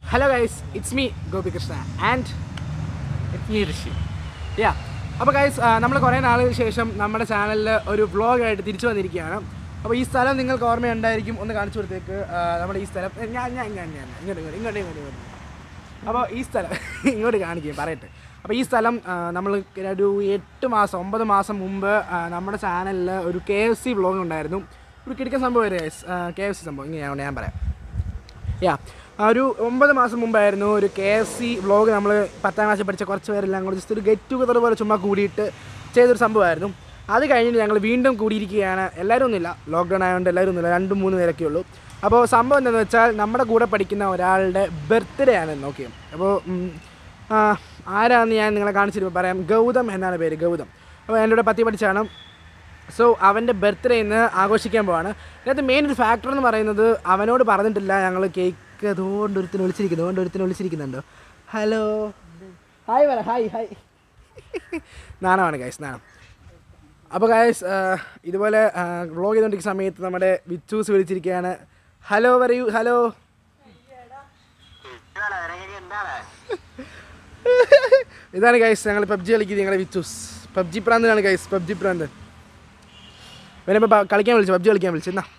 Hello guys it's me Gopikrishna and it's me Rishi yeah അപ്പോൾ guys നമ്മൾ കുറേ നാളുകൾക്ക് ശേഷം നമ്മുടെ ചാനലിൽ ഒരു വ്ളോഗായിട്ട് തിരിച്ചു വന്നിരിക്കുകയാണ് അപ്പോൾ ഈ സ്ഥലം നിങ്ങൾക്ക് ഓർമ്മയുണ്ടായിരിക്കും ഒന്ന് കാണിച്ചു കൊടുത്തേക്ക് ആ, നമ്മുടെ ഈ സ്ഥലം ഏ, ഞാൻ ഞാൻ ഞാൻ ഞാൻ ഇങ്ങോട്ട് ഇങ്ങോട്ട് ഇങ്ങോട്ട് ഇങ്ങോട്ട് ഇങ്ങോട്ട് അപ്പോൾ ഈ സ്ഥലം ഇങ്ങോട്ട് കാണിക്കും പറയട്ടെ അപ്പോൾ ഈ സ്ഥലം നമ്മൾ ഒരു എട്ട് മാസം ഒമ്പത് മാസം മുമ്പ് ആ, നമ്മുടെ ചാനലിൽ ഒരു കെ എഫ് സി വ്ളോഗ് ഉണ്ടായിരുന്നു ഒരു കിടക്കൻ സംഭവം വരെ കെ എഫ് സി സംഭവം ഇങ്ങനെയാണ് ഞാൻ പറയാം യാ ആ ഒരു ഒമ്പത് മാസം മുമ്പായിരുന്നു ഒരു കെ എഫ് സി വ്ളോഗ് നമ്മൾ പത്താം ക്ലാസ്സിൽ പഠിച്ച കുറച്ച് പേരെല്ലാം കൂടി ജസ്റ്റ് ഒരു ഗെറ്റ് ടുഗദർ പോലെ ചുമ്മാ കൂടിയിട്ട് ചെയ്തൊരു സംഭവമായിരുന്നു അത് കഴിഞ്ഞിട്ട് ഞങ്ങൾ വീണ്ടും കൂടിയിരിക്കുകയാണ് എല്ലാവരും ഒന്നുമില്ല ലോക്ക്ഡൗൺ ആയതുകൊണ്ട് എല്ലാവരും ഒന്നുമില്ല രണ്ടും മൂന്ന് പേരൊക്കെ ഉള്ളൂ അപ്പോൾ സംഭവം എന്താണെന്ന് വെച്ചാൽ നമ്മുടെ കൂടെ പഠിക്കുന്ന ഒരാളുടെ ബർത്ത്ഡേ ആണ് നോക്കി അപ്പോൾ ഉം, ആ, ആരാന്ന് ഞാൻ നിങ്ങളെ കാണിച്ചിട്ട് പറയാം ഗൗതം എന്നാണ് പേര് ഗൗതം അപ്പോൾ എൻ്റെ കൂടെ പത്തി പഠിച്ചാണ് സോ അവൻ്റെ ബർത്ത്ഡേ ഇന്ന് ആഘോഷിക്കാൻ പോവാണ് ഇതിനകത്ത് മെയിൻ ഒരു ഫാക്ടർ എന്ന് പറയുന്നത് അവനോട് പറഞ്ഞിട്ടില്ല ഞങ്ങൾ കേക്ക് അതുകൊണ്ട് ഒരുത്തിന് വിളിച്ചിരിക്കുന്നു അതുകൊണ്ട് ഒരുത്തിന് വിളിച്ചിരിക്കുന്നുണ്ടോ ഹലോ ഹായ് പറ ഹായ് ഹായ് നാണമാണ് ഗൈസ് നാണം അപ്പോൾ ഗൈസ് ഇതുപോലെ വ്ളോഗ് ചെയ്തുകൊണ്ടിരിക്കുന്ന സമയത്ത് നമ്മുടെ വിച്ചൂസ് വിളിച്ചിരിക്കുകയാണ് ഹലോ പറയൂ ഹലോ ഇതാണ് ഗൈസ് ഞങ്ങൾ പബ്ജി കളിക്കുന്നത് ഞങ്ങളെ വിച്ചൂസ് പബ്ജി പ്രാന്താണ് ഗൈസ് പബ്ജി പ്രാന്ത് വരുമ്പോൾ കളിക്കാൻ വിളിച്ചു പബ്ജി കളിക്കാൻ വിളിച്ചു എന്നാ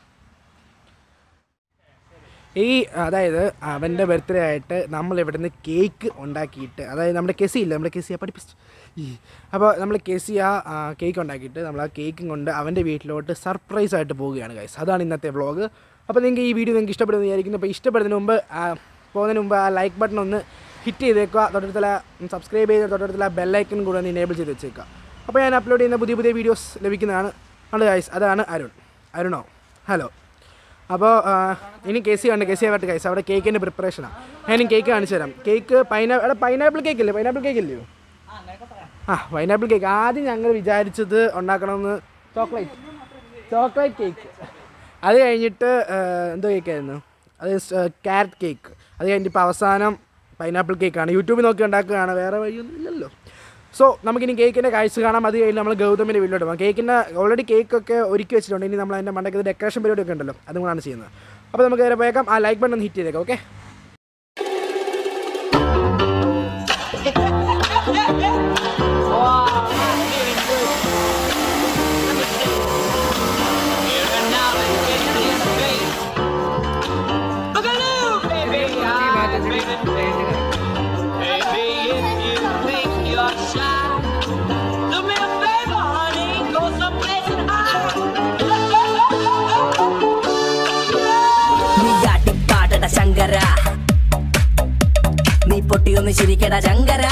ഈ അതായത് അവൻ്റെ ബർത്ത്ഡേ ആയിട്ട് നമ്മൾ ഇവിടുന്ന് കേക്ക് ഉണ്ടാക്കിയിട്ട് അതായത് നമ്മുടെ കെസി ഇല്ല നമ്മുടെ കെസിയ പഠിപ്പിച്ചു ഈ അപ്പോൾ നമ്മൾ കെസിയ കേക്ക് ഉണ്ടാക്കിയിട്ട് നമ്മൾ ആ കേക്കും കൊണ്ട് അവൻ്റെ വീട്ടിലോട്ട് സർപ്രൈസ് ആയിട്ട് പോവുകയാണ് ഗൈസ് അതാണ് ഇന്നത്തെ വ്ളോഗ് അപ്പോൾ നിങ്ങൾക്ക് ഈ വീഡിയോ നിങ്ങൾക്ക് ഇഷ്ടപ്പെടുന്നു വിചാരിക്കുന്നു അപ്പോൾ ഇഷ്ടപ്പെടുന്നതിന് മുമ്പ് ആ, പോകുന്നതിന് മുമ്പ് ആ ലൈക്ക് ബട്ടൺ ഒന്ന് ഹിറ്റ് ചെയ്തേക്കുക തൊട്ടടുത്തുള്ള സബ്സ്ക്രൈബ് ചെയ്ത് തൊട്ടടുത്തുള്ള ബെല്ലൈക്കൺ കൂടെ ഒന്ന് ഇനേബിൾ ചെയ്ത് വെച്ചേക്കുക അപ്പോൾ ഞാൻ അപ്ലോഡ് ചെയ്യുന്ന പുതിയ പുതിയ വീഡിയോസ് ലഭിക്കുന്നതാണ് ആണ് ഗൈസ് അതാണ് അരുൺ അരുണോ ഹലോ അപ്പോൾ ഇനി കെ സി ഉണ്ട് കെ സി ആവട്ടെ കൈസ് അവിടെ കേക്കിൻ്റെ പ്രിപ്പറേഷനാണ് ഞാൻ കേക്ക് കാണിച്ചു തരാം കേക്ക് പൈനാ അവിടെ പൈനാപ്പിൾ കേക്ക് ഇല്ലേ പൈനാപ്പിൾ കേക്ക് ഇല്ലയോ ആ പൈനാപ്പിൾ കേക്ക് ആദ്യം ഞങ്ങൾ വിചാരിച്ചത് ഉണ്ടാക്കണമെന്ന് ചോക്ലേറ്റ് ചോക്ലേറ്റ് കേക്ക് അത് കഴിഞ്ഞിട്ട് ആ, എന്തോ കേക്കായിരുന്നു അത് ക്യാരറ്റ് കേക്ക് അത് കഴിഞ്ഞിട്ട് ഇപ്പോൾ അവസാനം പൈനാപ്പിൾ കേക്കാണ് യൂട്യൂബിൽ നോക്കി ഉണ്ടാക്കുകയാണ് വേറെ വഴിയൊന്നും ഇല്ലല്ലോ സോ നമുക്കിനി കേക്കിൻ്റെ കാഴ്ച കാണാം അത് കഴിഞ്ഞ് നമ്മൾ ഗൗതമിൻ്റെ വീട്ടിലോട്ട് പോകാം കേക്കിൻ്റെ ഓൾറെഡി കേക്കൊക്കെ ഒരുക്കി വെച്ചിട്ടുണ്ട് ഇനി നമ്മൾ അതിൻ്റെ മണ്ടയ്ക്ക് ഡെക്കറേഷൻ പരിപാടി ഒക്കെ ഉണ്ടല്ലോ അതും കൂടാണ് ചെയ്യുന്നത് അപ്പോൾ നമുക്ക് നേരെ പോയേക്കാം ആ ലൈക്ക് ബട്ടൺ ഹിറ്റ് ചെയ്തേക്കാം ഓക്കെ നീ ആട്ടിപ്പാടട ശങ്കര നീ പൊട്ടിയൊന്ന് ചിരിക്കട ശങ്കര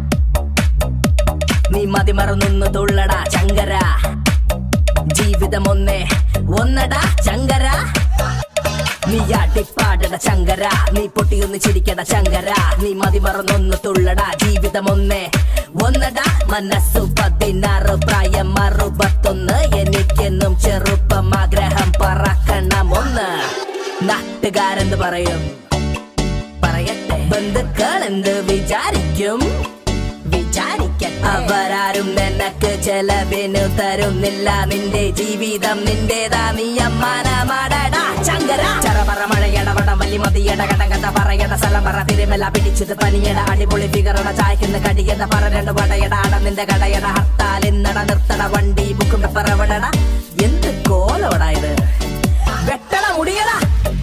നീ മതിമറന്നൊന്ന് തുള്ളട ശങ്കര ജീവിതം ഒന്നേ ഒന്നട ശങ്കര നീ ആട്ടിപ്പാടട ശങ്കര നീ പൊട്ടിയൊന്ന് ചിരിക്കട ശങ്കര നീ മതിമറന്നൊന്ന് തുള്ളട ജീവിതം ഒന്നേ ഒന്നട മനസ്സു പതിനാറ് പ്രായം അറുപത്തൊന്ന് എനിക്കെന്നും ചെറുപ്പം ആഗ്രഹം പറക്കണം ഒന്ന് നാട്ടുകാരെന്ത് പറയും പറയട്ടെ ബന്ധുക്കൾ എന്ത് വിചാരിക്കും വിചാരിക്കട്ടെ അവരാരും നിനക്ക് ചെലവിനു തരുന്നില്ല നിന്റെ ജീവിതം നിന്റേതാ നീ അമ്മാനമാടടാ ചങ്കര ചറപറ മഴയട വടം വലി മതിയട കടകഥ പറയട സ്ഥലം പറ തിരുമല പിടിച്ചത് പനിയട അടിപൊളി ഫിഗറട ചായക്കുന്ന കടിയട പറ രണ്ട് വടയട അട നിന്റെ കടയട ഹർത്താൽ ഇന്നട നിർത്തട വണ്ടി ബുക്കും പറവടട എന്ത് കോലോടാ ഇത് വെട്ടട മുടിയടാ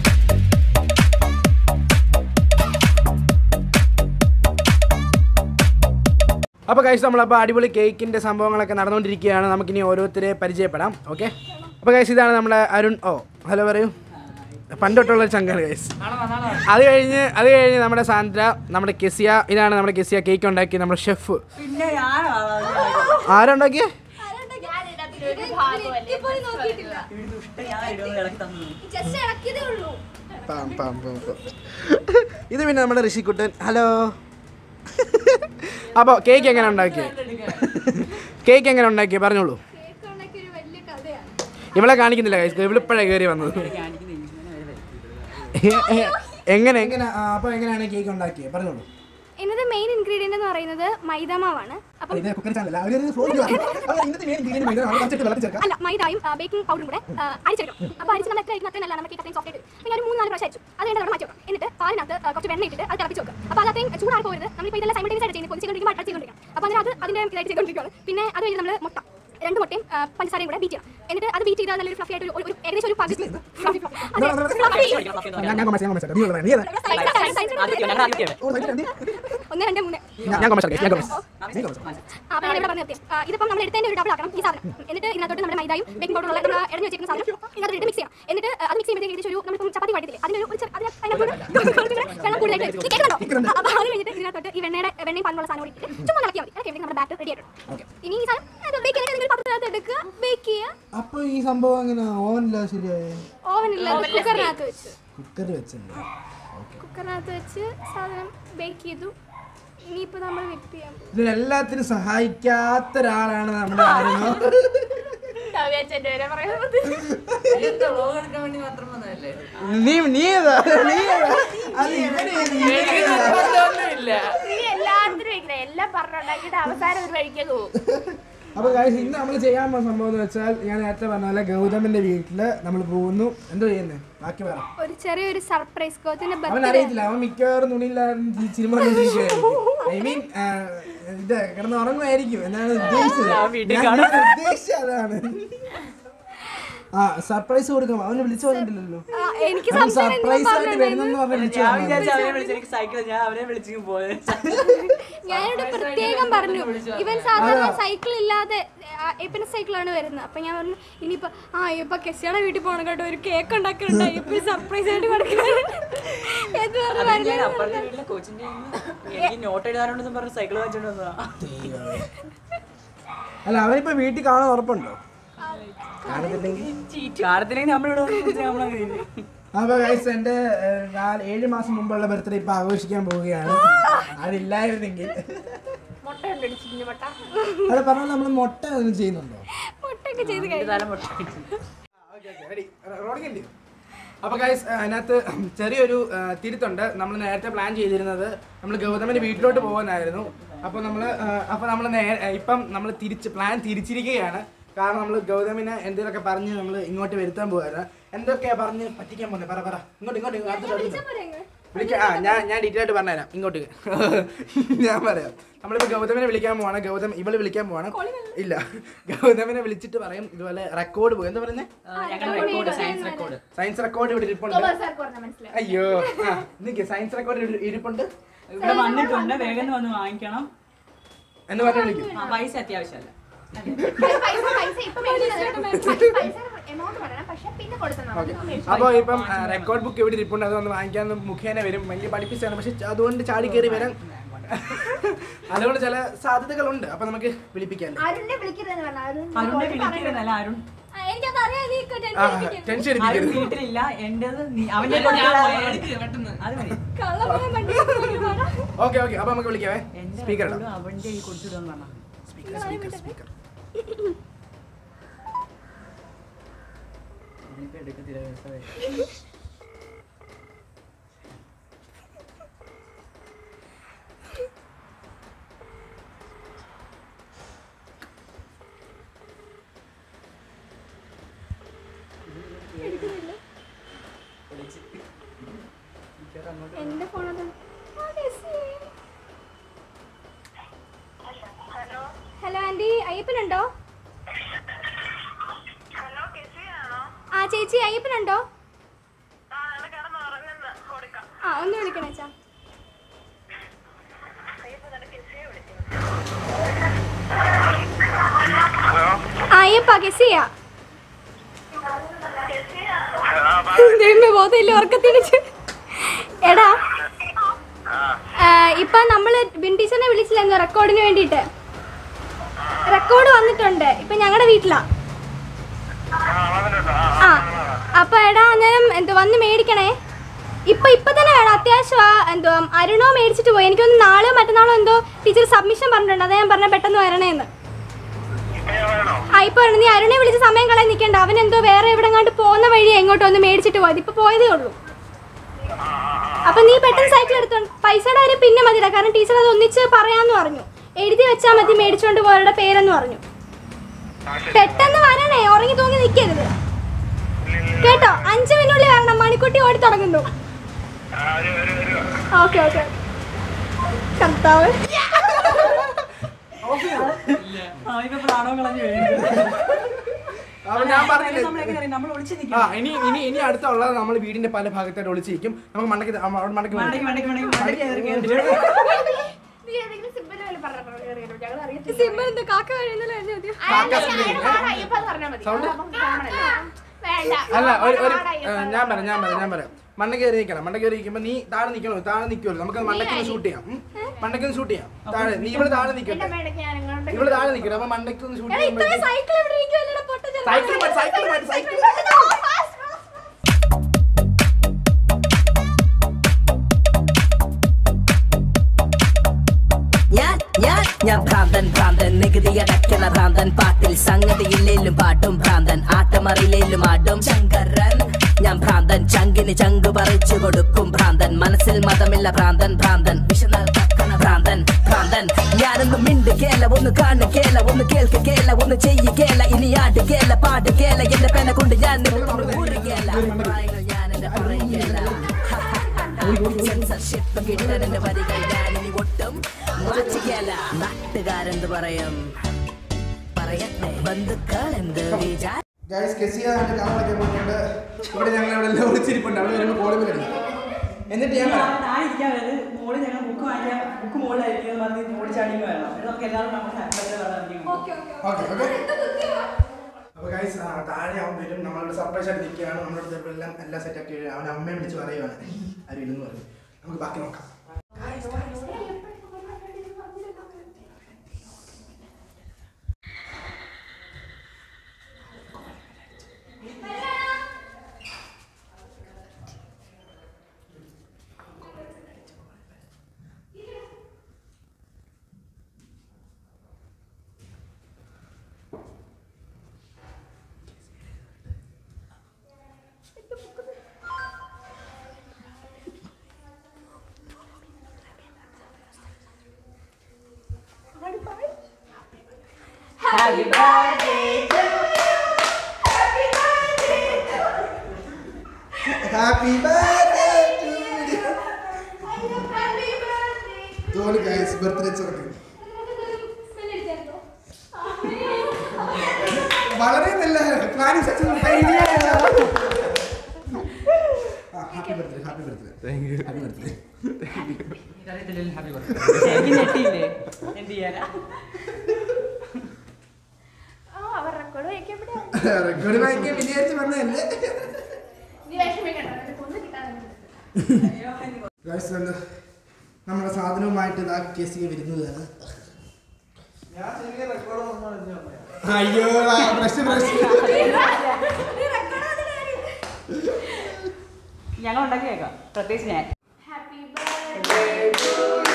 അപ്പോൾ കഴിച്ച് നമ്മളപ്പോൾ അടിപൊളി കേക്കിൻ്റെ സംഭവങ്ങളൊക്കെ നടന്നുകൊണ്ടിരിക്കുകയാണ് നമുക്കിനി ഓരോരുത്തരെ പരിചയപ്പെടാം ഓക്കെ അപ്പോൾ കഴിച്ച് ഇതാണ് നമ്മുടെ അരുൺ ഓ ഹലോ പറയൂ പണ്ടൊട്ടുള്ള ചങ്കാണ് ഗൈസ് അത് കഴിഞ്ഞ് അത് കഴിഞ്ഞ് നമ്മുടെ സാന്ദ്ര നമ്മുടെ കെസിയ ഇതാണ് നമ്മുടെ കെസിയ കേക്ക് ഉണ്ടാക്കിയ നമ്മുടെ ഷെഫ് ആരുണ്ടാക്കിയേ പാം, പാം, പാം, പാം. ഇത് പിന്നെ നമ്മുടെ ഋഷിക്കുട്ടൻ ഹലോ അപ്പോൾ കേക്ക് എങ്ങനെ ഉണ്ടാക്കിയേ കേക്ക് എങ്ങനെ ഉണ്ടാക്കിയേ പറഞ്ഞോളൂ ഇവളെ കാണിക്കുന്നില്ല guys. ഇവളിപ്പോഴേ കയറി വന്നത് എങ്ങനെ എങ്ങനെ അപ്പോൾ എങ്ങനെയാണ് കേക്ക് ഉണ്ടാക്കിയത് പറഞ്ഞോളൂ എന്നത് മെയിൻ ഇൻഗ്രീഡിയന്റ് എന്ന് പറയുന്നത് മൈദാമാവാണ് അപ്പം ഇത് കുക്കർ ചാനൽ അവർ ഇന്നത്തെ മെയിൻ ഇൻഗ്രീഡിയൻറ്റ് മൈദ നമ്മൾ കുറച്ചിട്ട് വെള്ളത്തിൽ ചേർക്കാം അല്ല മൈദായും ബേക്കിംഗ് പൗഡറും കൂടെ ആ, അരിച്ചെടുക്കും അപ്പോൾ അരിച്ച് നമ്മൾ എത്ര അരിക്കുന്ന അത്രയും നല്ല നമുക്ക് അത്രയും സോഫ്റ്റ് ആയിട്ട് അപ്പോൾ ഞാൻ ഒരു മൂന്ന് നാല് പ്രാവശ്യം അരിച്ചു അത് കഴിഞ്ഞ് അവിടെ മാറ്റി വെക്കും എന്നിട്ട് പാലിനകത്ത് ആ, കുറച്ച് വെണ്ണ ഇട്ടിട്ട് അത് തിളപ്പിച്ച് വെക്കും അപ്പോൾ അത് അത്രയും ചൂടായി പോകരുത് നമ്മളിപ്പോൾ ഇതെല്ലാം സൈമൾട്ടേനിയസ് ആയിട്ട് ചെയ്യുന്നത് പൊതിച്ചുകൊണ്ടിരിക്കും അട്ട ചെയ്തുകൊണ്ടിരിക്കും അപ്പോൾ അതിന് അത് അതിൻ്റെ ഇതായിട്ട് ചെയ്തുകൊണ്ടിരിക്കുകയാണ് പിന്നെ അത് കഴിഞ്ഞ് നമ്മൾ മുട്ട രണ്ട് മുട്ടയും ആ, പഞ്ചസാരയും കൂടെ ബീറ്റ് ചെയ്യണം എന്നിട്ട് അത് ബീറ്റ് ചെയ്താൽ നല്ലൊരു ഫ്ലഫി ആയിട്ട് ഒരു- ഒരു ഏകദേശം ഒരു പകുതി fluffy, fluffy. അതെ, fluffy. ഞാൻ ഞാൻ കൊമേഴ്സ് ഞാൻ കൊമേഴ്സ് നീ ഉള്ളത് നീ ഏതാ? Science, science, science. ഓ, സൈക്കിൾ നീ ഒന്ന് രണ്ട് മൂന്ന് ഞാൻ ഞാൻ കൊമേഴ്സ് ഞാൻ കൊമേഴ്സ് നീ കൊമേഴ്സ് ആ, അപ്പോൾ ഞാൻ ഇവിടെ പറഞ്ഞു നിർത്തി. ആ, ഇതിപ്പം നമ്മൾ എടുത്തതിന്റെ ഒരു ഡബിൾ ആക്കണം ഈ സാധനം എന്നിട്ട് ഇതിനകത്തോട്ട് നമ്മുടെ മൈദയും ബേക്കിംഗ് പൗഡറുള്ള നമ്മൾ ഇടഞ്ഞു വെച്ചിരിക്കുന്ന സാധനം ഇതിനകത്ത് ഇട്ട് മിക്സ് ചെയ്യാം എന്നിട്ട് ആ, അത് മിക്സ് ചെയ്യുമ്പോഴത്തേക്ക് ഏകദേശം ഒരു നമ്മളിപ്പം ചപ്പാത്തി വട്ടില്ലേ അതിന് ഒരു ചെറിയ- അതിന് അതിനകത്ത് ഒരു വെള്ളം കൂടുതലായിട്ട് വരും. നീ കേൾക്കുന്നുണ്ടോ ആ, അപ്പോൾ അത് കഴിഞ്ഞിട്ട് ഇതിനകത്തോട്ട് ഈ വെണ്ണയുടെ വെണ്ണയും പാലുള്ള സാധനം കൂടി ഇട്ടിട്ട് ചുമ്മാ ഇളക്കിയാൽ മതി അതൊക്കെ നമ്മുടെ ബാറ്റർ റെഡി ആയിട്ടുണ്ട് ഇനി ഈ സാധനം ബേക്ക് ചെയ്യാൻ നിങ്ങൾ പത്രത്തിനകത്ത് എടുക്കുക ബേക്ക് ചെയ്യുക അപ്പൊ ഈ സംഭവം എങ്ങനെ ഓവനില്ല ശരിയായ ഓവനില്ല കുക്കറിനകത്ത് വെച്ച് കുക്കറിൽ വെച്ചല്ലേ കുക്കറിനകത്ത് വെച്ച് സാധനം ബേക്ക് ചെയ്തു ഇനിയിപ്പോൾ നമ്മൾ വിപ്പ് ചെയ്യാൻ പോകും ഇതിലെല്ലാത്തിനും സഹായിക്കാത്ത ഒരാളാണ് നമ്മുടെ ആയിരുന്നു നീ നീ ഏതാ? നീ ഏതാ? അത് ഇവനെ നീ ഏതാ? നീ എല്ലാത്തിനും ഇങ്ങനെ എല്ലാം പറഞ്ഞുണ്ടാക്കിയിട്ട് അവസാനം ഒരു വഴിക്ക് പോകും അപ്പൊ guys, ഇന്ന് നമ്മൾ ചെയ്യാൻ പോകുന്ന സംഭവം എന്ന് വെച്ചാൽ ഞാൻ നേരത്തെ പറഞ്ഞ പോലെ ഗൗതമിന്റെ വീട്ടില് നമ്മൾ പോകുന്നു എന്തോ ചെയ്യുന്നേ ബാക്കി പറ ഒരു ചെറിയൊരു സർപ്രൈസ് ഗോത്തിന്റെ അവൻ ബർത്ത്ഡേ അറിയത്തില്ല അവൻ മിക്കവാറും തുണിയില്ലാതെ സിനിമ ഐ മീൻ ഇത് കിടന്ന് ഉറങ്ങുമായിരിക്കും എന്നാണ് ഉദ്ദേശിച്ചത് ഞാൻ ഉദ്ദേശിച്ചത് അതാണ് ആ സർപ്രൈസ് കൊടുക്കാം അവന് വിളിച്ചു പറഞ്ഞിട്ടില്ലല്ലോ എനിക്ക് അവൻ സർപ്രൈസ് ആയിട്ട് വരുന്നെന്ന് പറഞ്ഞ് വിളിച്ചു പറഞ്ഞത്. സൈക്കിൾ ഞാൻ അവനെ വിളിച്ചു പോയത് ഞാനിവിടെ പ്രത്യേകം പറഞ്ഞു ഇവൻ സാധാരണ സൈക്കിൾ ഇല്ലാതെ ആ, എപ്പിന്റെ സൈക്കിളാണ് വരുന്നത് അപ്പൊ ഞാൻ പറഞ്ഞു ഇനിയിപ്പോ ആ ഇപ്പൊ കെസിയുടെ വീട്ടിൽ പോകണം കേട്ടോ ഒരു കേക്ക് ഉണ്ടാക്കുന്നുണ്ട് ഇപ്പൊ സർപ്രൈസ് ആയിട്ട് കൊടുക്കണം എന്ന് പറഞ്ഞ് ഞാൻ വരുന്നത് അപ്പുറത്തെ വീട്ടിലെ കോച്ചിന്റെ എനിക്ക് നോട്ട് എഴുതാനുണ്ടെന്ന് പറഞ്ഞ് സൈക്കിൾ വാങ്ങിച്ചോണ്ട് വന്നതാ അല്ല അവനിപ്പോ വീട്ടിൽ കാണാൻ ഉറപ്പുണ്ടോ കാണത്തില്ലെങ്കിൽ കാലത്തിലേക്ക് നമ്മളിവിടെ വന്ന് നമ്മളങ്ങ് ഇരുന്നു. അപ്പൊ ഗൈസ് എന്റെ ഏഹ്, നാല് ഏഴ് മാസം മുമ്പുള്ള ബർത്ത്ഡേ ഇപ്പൊ ആഘോഷിക്കാൻ പോവുകയാണ് അതില്ലായിരുന്നെങ്കിൽ മുട്ട ഉണ്ടടിച്ചു കുഞ്ഞു മുട്ട അത് പറഞ്ഞാൽ നമ്മൾ മുട്ട ഒന്നും ചെയ്യുന്നുണ്ടോ മുട്ടൊക്കെ ചെയ്ത് എന്റെ തല മുട്ട അപ്പൊ ഗൈസ് അതിനകത്ത് ചെറിയൊരു ആ, തിരുത്തുണ്ട് നമ്മൾ നേരത്തെ പ്ലാൻ ചെയ്തിരുന്നത് നമ്മൾ ഗൗതമിന്റെ വീട്ടിലോട്ട് പോകാനായിരുന്നു അപ്പൊ നമ്മൾ അപ്പൊ നമ്മൾ ഇപ്പം നമ്മൾ തിരിച്ച് പ്ലാൻ തിരിച്ചിരിക്കുകയാണ് കാരണം നമ്മൾ ഗൗതമിനെ എന്തെങ്കിലുമൊക്കെ പറഞ്ഞ് നമ്മൾ ഇങ്ങോട്ട് വരുത്താൻ പോകാറ് എന്തൊക്കെയാ പറഞ്ഞ് പറ്റിക്കാൻ പോകുന്നത് പറ പറ ഇങ്ങോട്ട് ഇങ്ങോട്ട് അടുത്തോട്ട് അടുത്തോട്ട്. വിളിക്കാം ആ ഞാൻ ഞാൻ ഡീറ്റെയിൽ ആയിട്ട് പറഞ്ഞുതരാം ഇങ്ങോട്ട് ഞാൻ പറയാം നമ്മളിപ്പോൾ ഗൗതമിനെ വിളിക്കാൻ പോവാണ് ഗൗതം ഇവള് വിളിക്കാൻ പോവാണ് ഇല്ല ഗൗതമിനെ വിളിച്ചിട്ട് പറയും ഇതുപോലെ റെക്കോർഡ് പോകും എന്താ പറയുന്നത് ഞങ്ങളുടെ record science record science record ഇവിടെ ഇരിപ്പുണ്ട് അയ്യോ ആ നിക്ക് സയൻസ് റെക്കോർഡ് ഇരിപ്പുണ്ട് ഇവിടെ വന്നിട്ടുണ്ട് വേഗം വന്ന് വാങ്ങിക്കണം എന്ന് പറഞ്ഞ് വിളിക്കും ആ, പൈസ അത്യാവശ്യമല്ല പൈസ പൈസ ഇപ്പൊ പൈസ എമൗണ്ട് പറയണം പക്ഷെ പിന്നെ കൊടുത്താൽ മതി അപ്പോൾ ഇപ്പം റെക്കോർഡ് ബുക്ക് ഇവിടെ ഇരിപ്പുണ്ട് അത് വന്ന് വാങ്ങിക്കാൻ മുഖേന വരും വലിയ പഠിപ്പിച്ചാണ് പക്ഷെ അതുകൊണ്ട് ചാടി കയറി വരാൻ അതുകൊണ്ട് ചില സാധ്യതകളുണ്ട് അപ്പൊ നമുക്ക് വിളിപ്പിക്കാം അരുണിനെ വിളിക്കരുതെന്ന് പറഞ്ഞാൽ അരുൺ അരുണിനെ വിളിക്കരുതല്ല അരുൺ എനിക്കത് അറിയാം നീ ആ ടെൻഷൻ അരുൺ അടിപ്പിക്കരുത് വീട്ടിലില്ല എന്റേത് നീ അവന്റെ അത് മതി കള്ളപ്പണം വണ്ടി ഓക്കെ ഓക്കെ അപ്പൊ നമുക്ക് വിളിക്കാവേ എന്റെ സ്പീക്കർ record അവന്റെ കയ്യിൽ കൊടുത്തിടുമെന്ന് പറഞ്ഞാ സ്പീക്കർ സ്പീക്കർ സ്പീക്കർ ഇനിയിപ്പോ എടുക്കത്തില്ല രസമായി. എന്റെ ഫോണത് ഹലോ ആന്റി അയ്യപ്പനുണ്ടോ ആ ചേച്ചി അയ്യപ്പനുണ്ടോ ആ ഒന്ന് വിളിക്കണേ ചാ ആ അയ്യപ്പ കെസിയാ ദൈവമേ ബോധമില്ല ഉറക്കത്തിനിച്ച് എടാ ആ, ഇപ്പൊ നമ്മള് ബിൻ ടീച്ചറിനെ വിളിച്ചില്ലായിരുന്നു റെക്കോർഡിന് വേണ്ടിയിട്ട് റെക്കോർഡ് വന്നിട്ടുണ്ട് ഇപ്പൊ ഞങ്ങളുടെ വീട്ടിലാ ആ അപ്പൊ എടാ അന്നേരം എന്തോ വന്ന് മേടിക്കണേ ഇപ്പൊ ഇപ്പൊ തന്നെ വേണം അത്യാവശ്യമാ എന്തോ അരുണോ മേടിച്ചിട്ട് പോയി എനിക്കൊന്ന് നാളെയോ മറ്റന്നാളോ എന്തോ ടീച്ചർ സബ്മിഷൻ പറഞ്ഞിട്ടുണ്ട് അതാ ഞാൻ പറഞ്ഞ പെട്ടെന്ന് വരണേന്ന് ആ ഇപ്പൊ വരണം. നീ അരുണെ വിളിച്ച് സമയം കളയാൻ നിൽക്കണ്ട അവൻ എന്തോ വേറെ എവിടെ കണ്ട് പോകുന്ന വഴിയാ ഇങ്ങോട്ട് ഒന്ന് മേടിച്ചിട്ട് പോയത് ഇപ്പൊ പോയതേ ഉള്ളൂ അപ്പൊ നീ പെട്ടെന്ന് സൈക്കിൾ എടുത്തോണ്ട് പൈസയുടെ കാര്യം പിന്നെ മതിയില്ല കാരണം ടീച്ചർ അത് ഒന്നിച്ച് പറയാന്ന് പറഞ്ഞു എഴുതി വെച്ചാൽ മതി മേടിച്ചോണ്ട് പോയവരുടെ പേരെന്ന് പറഞ്ഞു പെട്ടെന്ന് വരണേ ഉറങ്ങി തൂങ്ങി നിൽക്കരുത് കേട്ടോ അഞ്ച് മിനിറ്റുള്ളിൽ വരണം മണിക്കുട്ടി ഓടി തുടങ്ങുന്നു ഓക്കെ ഓക്കെ കർത്താവ് ഇപ്പൊ പ്രാണോ കളഞ്ഞു വീഴും. അപ്പൊ ഞാൻ പറഞ്ഞില്ലേ നമ്മളെങ്ങനെ അറിയും? നമ്മൾ ഒളിച്ചു നിൽക്കും ആ ഇനി ഇനി ഇനി അടുത്തുള്ളത് നമ്മൾ വീടിന്റെ പല ഭാഗത്തായിട്ട് ഒളിച്ചിരിക്കും നമുക്ക് മണ്ടക്ക് ത- അവിടെ മണ്ടക്ക് മടക്കി മടക്കി മടക്കി മടക്കി കയറി കയറി നീ ഏതെങ്കിലും സിമ്പിൾ വല്ല പറഞ്ഞോ ഞങ്ങൾ അറിയത്തില്ല സിമ്പിൾ എന്താ കാക്ക കഴിയുന്നല്ലോ എഴുതി മതിയോ കാക്ക സിമ്പിൾ. അയ്യപ്പ പറഞ്ഞാൽ മതി Sound? അതാവുമ്പോ common അല്ലേ? വേണ്ട അല്ല ഒരു ഒരു പാടാ ആ, അയ്യപ്പ. ഞാൻ പറയാം ഞാൻ പറയാം ഞാൻ പറയാം മണ്ണ കയറി നിൽക്കണം മണ്ണ കയറി നിൽക്കുമ്പോൾ നീ താഴെ നിൽക്കണോ താഴെ നിൽക്കുമല്ലോ നമുക്ക് മണ്ടയ്ക്ക് ഷൂട്ട് ചെയ്യാം ഉം? മണ്ടയ്ക്ക് ഷൂട്ട് ചെയ്യാം താഴെ നീ ഇവിടെ താഴെ എന്റെ നിൽക്കട്ടെ മേടക്ക് ഞാൻ ഇങ്ങോട്ട് ഇവിടെ താഴെ നിൽക്കണം അപ്പൊ മണ്ടയ്ക്ക് ഒന്ന് ഷൂട്ട് എടാ ഇത്ര ചെയ്യുമ്പോൾ സൈക്കിൾ എവിടെ ഇരിക്കുമല്ലോ പൊട്ട ചെറുക്കൻ. സൈക്കിൾ മതി സൈക്കിൾ മതി സൈക്കിൾ ഞാൻ ഞാൻ ഞാൻ ഭ്രാന്തൻ ഭ്രാന്തൻ നികുതി അടയ്ക്കണ ഭ്രാന്തൻ പാട്ടിൽ സംഗതിയില്ലേലും പാട്ടും ഭ്രാന്തൻ ആട്ടമറിയില്ലേലും ആടും ശങ്കരൻ ഞാൻ ഭ്രാന്തൻ ചങ്കിന് ചങ്ക് പറിച്ചു കൊടുക്കും ഭ്രാന്തൻ മനസ്സിൽ മതമില്ല ഭ്രാന്തൻ ഭ്രാന്തൻ വിശന്നാൽ കക്കണ ഭ്രാന്തൻ ഭ്രാന്തൻ ഞാനൊന്ന് മിണ്ട് കേല ഒന്ന് കാണു കേല ഒന്ന് കേൾക്ക കേല ഒന്ന് ചെയ്യ കേല ഇനി ആട് കേല പാട് കേല എന്റെ പേന കൊണ്ട് ഞാൻ നിൽക്കുന്നു ഊറുകേല പ്രായങ്ങൾ ഞാൻ എന്റെ പറയുകേല സെൻസർഷിപ്പ് കിട്ടാനെന്റെ വരികൾ ഞാനിനി ഒട്ടും മാറ്റുകയല്ല നാട്ടുകാരെന്ത് പറയും പറയട്ടെ ബന്ധുക്കൾ എന്ത് വിചാരം ഗൈസ് കെസിയ എന്റെ കാണാനൊക്കെ പോയിട്ടുണ്ട് ഇവിടെ ഞങ്ങൾ ഇവിടെ എല്ലാം ഒളിച്ചിരിപ്പുണ്ട് അവിടെ വരുമ്പോൾ കോളിൽ വരുന്നത് എന്നിട്ട് ഞാൻ പറയാം താഴെ ഇരിക്കാൻ വരും മോള് ഞങ്ങൾ ബുക്ക് വാങ്ങിക്കാൻ ബുക്ക് മുകളിലായിരിക്കും പറഞ്ഞ് മോള് ചാടിക്ക് വേണം എന്നിട്ട് നമുക്ക് എല്ലാവരും നമ്മുടെ ഹാപ്പിയായിട്ട് വെള്ളം ഓക്കെ ഓക്കെ ഓക്കെ ഓക്കെ അപ്പോൾ ഗൈസ് താഴെ അവൻ വരും നമ്മളുടെ സർപ്രൈസ് ആയിട്ട് നിൽക്കുകയാണ് നമ്മുടെ അടുത്ത് എല്ലാം എല്ലാം സെറ്റ് ആക്കി അവൻ അമ്മയെ വിളിച്ച് പറയുവാണ് ആരും ഇല്ലെന്ന് പറയും നമുക്ക് ബാക്കി നോക്കാം Happy birthday to happy birthday തോല് ഗൈസ് ബർത്ത്ഡേ ചെറുക്ക് വളരെ നല്ല planning success happy birthday happy birthday happy birthday എനിക്ക് ഞെട്ടിയില്ലേ എന്ത് ചെയ്യാനാ ആ അവർ റെക്കോർഡ് വയ്ക്കപ്പെടാ റെക്കോർഡ് വായിക്കാൻ വിചാരിച്ച് വന്നതല്ലേ നീ വിഷമിക്കണ്ട നിനക്ക് ഒന്ന് കിട്ടാൻ ഗൈസ് കണ്ട് നമ്മുടെ സാധനവുമായിട്ട് ഇതാ കേസിಗೆ വരുന്നതാണ് അയ്യോ ബ്രഷ് ബ്രഷ് ഞങ്ങൾ ഉണ്ടാക്കി കേൾക്കാം പ്രത്യേകിച്ച് ഞാൻ ഹാപ്പി ബർത്ത്ഡേ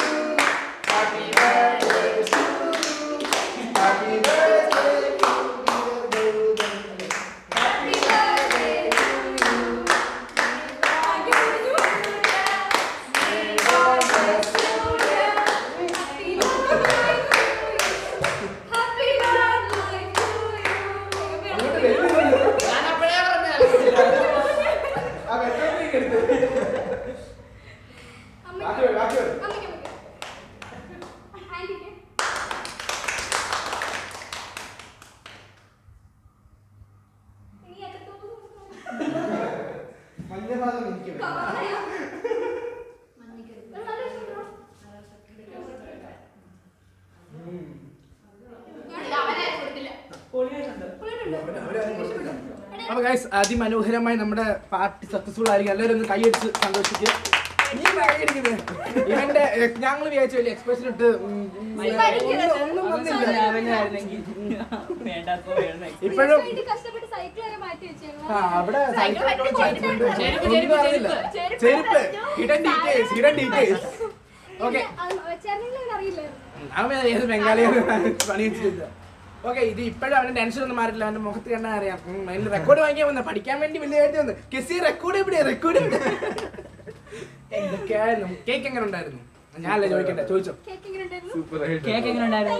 മഞ്ഞഭാഗം എനിക്ക് വേണം. അപ്പൊ ഗൈസ് അതിമനോഹരമായി നമ്മുടെ പാർട്ടി സക്സസ്ഫുൾ ആയിരിക്കും എല്ലാവരും ഒന്ന് കൈയടിച്ച് സന്തോഷിക്കുക നീ കൈയടിക്കുന്നത് ഇവന്റെ ഞങ്ങൾ വിചാരിച്ച വലിയ എക്സ്പ്രഷൻ ഇട്ട് ഉം, ഉം, ഒന്നും- ഒന്നും വന്നില്ല അവനായിരുന്നെങ്കിൽ വേണ്ടാത്തോ വേണേ ഇപ്പോഴും കഷ്ടപ്പെട്ട് സൈക്കിൾ വരെ മാറ്റി വെച്ചേക്കണം ആ അവിടെ സൈക്കിൾ സൈക്കിൾ വണ്ടി പോയിട്ടുണ്ട്. ഒന്നും അറിയില്ല. ചെരുപ്പ് hidden details hidden details okay വെച്ചായിരുന്നെങ്കിൽ അറിയില്ലായിരുന്നു അവൻ ഏത് ബംഗാളിയാണ് പണി വെച്ചിട്ടില്ല ഓക്കെ ഇത് ഇപ്പോഴും അവന്റെ ടെൻഷൻ ഒന്നും മാറിയില്ല അവന്റെ മുഖത്ത് കണ്ടാൽ അറിയാം ഉം, അതിന് റെക്കോർഡ് വാങ്ങിക്കാൻ വന്ന പഠിക്കാൻ വേണ്ടി വലിയ കാര്യം വന്ന് കെസി റെക്കോർഡ് എവിടെയാ റെക്കോർഡ് എന്തൊക്കെയായിരുന്നു കേക്ക് എങ്ങനെ ഉണ്ടായിരുന്നു ഞാനല്ല ചോദിക്കട്ടെ ചോദിച്ചോ കേക്ക് എങ്ങനെ ഉണ്ടായിരുന്നു സൂപ്പർ ആയിട്ട് കേക്ക് എങ്ങനെ ഉണ്ടായിരുന്നു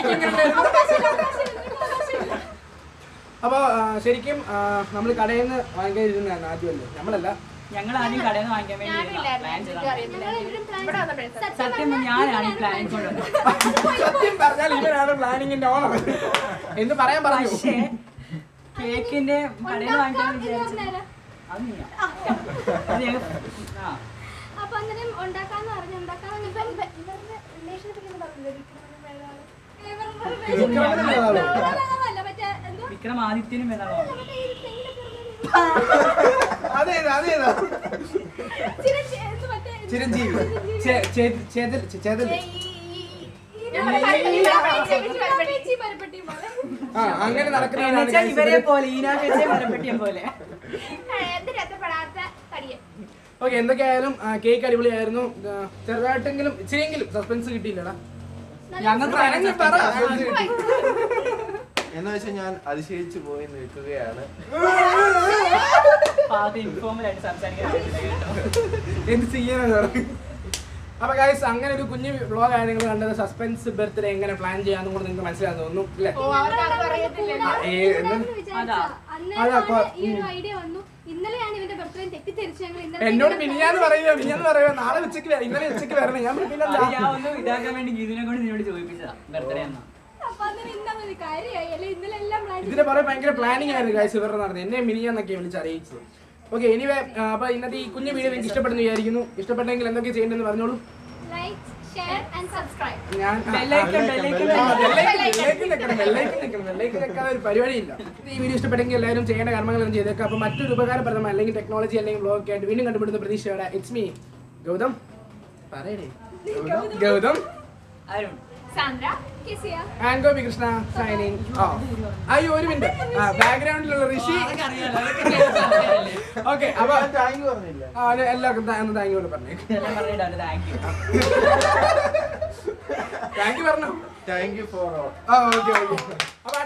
അപ്പോൾ ശരിക്കും നമ്മൾ കടയിൽ നിന്ന് വാങ്ങിക്കാതിരുന്നതാണ് ആദ്യമല്ലേ നമ്മളല്ല ഞങ്ങൾ ആദ്യം കടയിൽ നിന്ന് വാങ്ങിക്കാൻ വേണ്ടി ഞാനും പ്ലാൻ ഇല്ലായിരുന്നു ചെയ്തതാണ് ഞങ്ങളെല്ലാവരും plan ഇവിടെ വന്നപ്പോഴേ സത്യം സത്യം പറഞ്ഞാൽ ഞാനാണ് ഈ പ്ലാൻ കൊണ്ടുവന്നത് സത്യം പറഞ്ഞാൽ ഇവനാണ് പ്ലാനിങ്ങിന്റെ ഓണർ എന്ന് പറയാൻ പറഞ്ഞു പക്ഷേ കേക്കിന്റെ കടയിൽ നിന്ന് വാങ്ങിക്കാൻ ഉണ്ടാക്കാം എന്ന് വിചാരിച്ചു പറഞ്ഞേരം. അത് നീയാ. അത് ഞങ്ങൾ ആ അപ്പൊ അന്നേരം ഉണ്ടാക്കാന്ന് പറഞ്ഞു ഉണ്ടാക്കാന്ന് ഇപ്പം ഇവരുടെ റിലേഷൻഷിപ്പ് എന്ന് പറഞ്ഞില്ലേ വിക്രമനും വേളാളും. ഇവരുടെ വിക്രമനും വേളാളും. വേളാളല്ല, മറ്റേ എന്തോ വിക്രമാദിത്യനും വേണം മറ്റേ ഈ തെങ്ങിന്റെ പേര് അതേതാ അതേതാ ചിരഞ്ജീവി, എന്ത് മറ്റേ ചിരഞ്ജീവി ചേ- ചേ- ചേതൽ ചേതൽ ചേച്ചി മരപ്പെട്ടി പോലെ ആ അങ്ങനെ എന്ന് നടക്കുന്നതാണ് വെച്ചാൽ guys ഇവരെ ഇവര്. പോലെ ഈനാ ചേച്ചിയെ മരപ്പെട്ടിയം പോലെ എന്ത് രസപ്പെടാത്ത തടിയൻ ഓക്കെ എന്തൊക്കെയായാലും കേക്ക് അടിപൊളിയായിരുന്നു ആ, ചെറുതായിട്ടെങ്കിലും ഇച്ചിരിയെങ്കിലും സസ്പെൻസ് കിട്ടിയില്ലടാ ഞങ്ങൾക്ക് അനങ്ങി പറ. എന്ന് വെച്ചാൽ ഞാൻ അതിശയിച്ചു പോയി നിൽക്കുകയാണ് ആദ്യം ഇൻഫോമൽ ആയിട്ട് സംസാരിക്കാൻ പറ്റില്ല കേട്ടോ എന്ത് ചെയ്യാനാണ് പറ. അപ്പൊ ഗൈസ് അങ്ങനെ ഒരു കുഞ്ഞു വ്ളോഗാണ് നിങ്ങൾ കണ്ടത് സസ്പെൻസ് ബർത്ത്ഡേ എങ്ങനെ പ്ലാൻ ചെയ്യാന്നും കൂടെ നിങ്ങൾക്ക് മനസ്സിലാകുന്നു തോന്നുന്നു അല്ലേ ഓ അവർക്ക് ആർക്കും അറിയത്തില്ലല്ലോ ഏ, എന്ന്? അതാ. അതാ, കൊ- അന്നേരമാണ് ഈ ഒരു ഐഡിയ വന്നു ഇന്നലെയാണ് ഇവന്റെ ബർത്ത്ഡേ തെറ്റിദ്ധരിച്ചു ഞങ്ങൾ ഇന്നലെ എന്നോട് മിനിയാന്ന് പറയുക മിനിയാന്ന് പറയുക നാളെ ഉച്ചക്ക് വരാം ഇന്നലെ ഉച്ചക്ക് വരണം ഞാൻ അത് പിന്നെന്താ ഞാൻ ഒന്ന് ഇതാക്കാൻ വേണ്ടി ഗീതിനെ കൊണ്ട് നിന്നോട് ചോദിപ്പിച്ചതാ ബർത്ത്ഡേ എന്നാ അപ്പൊ അന്നേരം ഇന്നാണ് ഒരു കാര്യമായി അല്ലെ ഇന്നലെ എല്ലാം പ്ലാൻ ഇതിന്റെ പുറകെ ഭയങ്കര പ്ലാനിങ് ആയിരുന്നു ഗൈസ് ഇവരുടെ നടന്നത് എന്നെ മിനിയാന്നൊക്കെ വിളിച്ച് അറിയിച്ചത് ഓക്കെ എനിവേ അപ്പൊ ഇന്നത്തെ ഈ കുഞ്ഞു വീഡിയോ നിങ്ങൾക്ക് ഇഷ്ടപ്പെടുന്നു വിചാരിക്കുന്നു ഇഷ്ടപ്പെട്ടെങ്കിൽ എന്തൊക്കെ ചെയ്യേണ്ടതെന്ന് പറഞ്ഞോളൂ ലൈക്ക് ഷെയർ ആൻഡ് സബ്സ്ക്രൈബ് ഞാൻ ആ, ബെല്ലൈക്കൺ ബെല്ലൈക്കൺ ആ, ബെല്ലൈക്കൺ, ബെല്ലൈക്കൺ ഞെക്കണം, ബെല്ലൈക്കൺ ഞെക്കണം, ബെല്ലൈക്കൺ ഞെക്കാതെ ഒരു പരിപാടിയില്ല ഈ വീഡിയോ ഇഷ്ടപ്പെട്ടെങ്കിൽ എല്ലാവരും ചെയ്യേണ്ട കർമ്മങ്ങളും ചെയ്തേക്കാം അപ്പൊ മറ്റൊരു ഉപകാരപ്രദമായ അല്ലെങ്കിൽ ടെക്നോളജി അല്ലെങ്കിൽ ബ്ലോഗ് ഒക്കെ ആയിട്ട് വീണ്ടും കണ്ടുപിടുന്ന പ്രതീക്ഷയോടെ ഇറ്റ്സ് മീ ഗൗതം പറയടേ ഗൗതം അരുൺ സാന്ദ്ര കിസിയ ആൻഡ് ഗോപി കൃഷ്ണ സൈനിങ് അയ്യോ ഒരു മിനിറ്റ് ആ ബാക്ക്ഗ്രൗണ്ടിലുള്ള ഋഷി അതൊക്കെ അറിയാലോ അതൊക്കെ കേൾക്കാനല്ലേ. ഓക്കെ അപ്പൊ താങ്ക് പറഞ്ഞില്ല ആ, അത് എല്ലാവർക്കും താ- ഒന്ന് താങ്ക് യു പറഞ്ഞു ഇതെല്ലാം പറഞ്ഞിട്ടാണ് താങ്ക് യു താങ്ക് യു പറഞ്ഞു താങ്ക് യു ഫോർ ഓൾ ആ ഓക്കെ ഓക്കെ അപ്പൊ